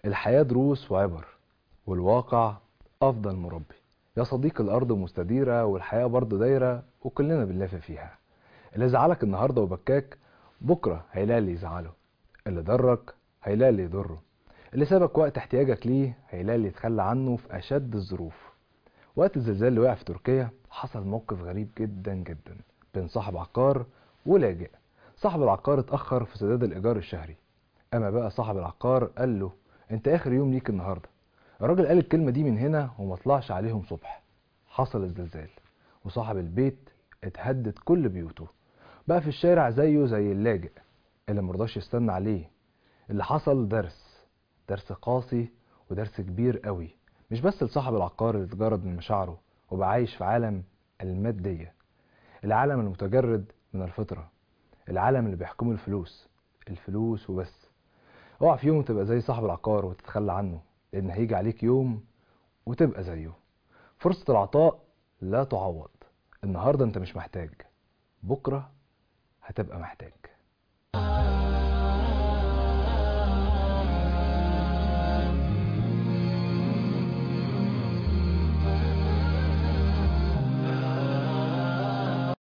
الحياة دروس وعبر والواقع أفضل مربي يا صديق الأرض مستديرة والحياة برضه دايرة وكلنا بنلف فيها اللي زعلك النهاردة وبكاك بكرة هيلاقي اللي يزعله اللي ضرك هيلاقي اللي يضره اللي سابك وقت احتياجك ليه هيلاقي اللي يتخلى عنه في أشد الظروف وقت الزلزال اللي وقع في تركيا حصل موقف غريب جدا جدا بين صاحب عقار ولاجئ صاحب العقار اتأخر في سداد الإيجار الشهري أما بقى صاحب العقار قال له أنت آخر يوم ليك النهاردة الراجل قال الكلمة دي من هنا وما طلعش عليهم صبح حصل الزلزال وصاحب البيت اتهدد كل بيوته بقى في الشارع زيه زي اللاجئ اللي مرضاش يستنى عليه اللي حصل درس درس قاسي ودرس كبير قوي مش بس لصاحب العقار اللي اتجرد من مشاعره وبقى عايش في عالم المادية العالم المتجرد من الفطرة العالم اللي بيحكمه الفلوس الفلوس وبس اوعى في يوم تبقى زي صاحب العقار وتتخلى عنه لان هيجي عليك يوم وتبقى زيه فرصة العطاء لا تعوض النهاردة انت مش محتاج بكرة هتبقى محتاج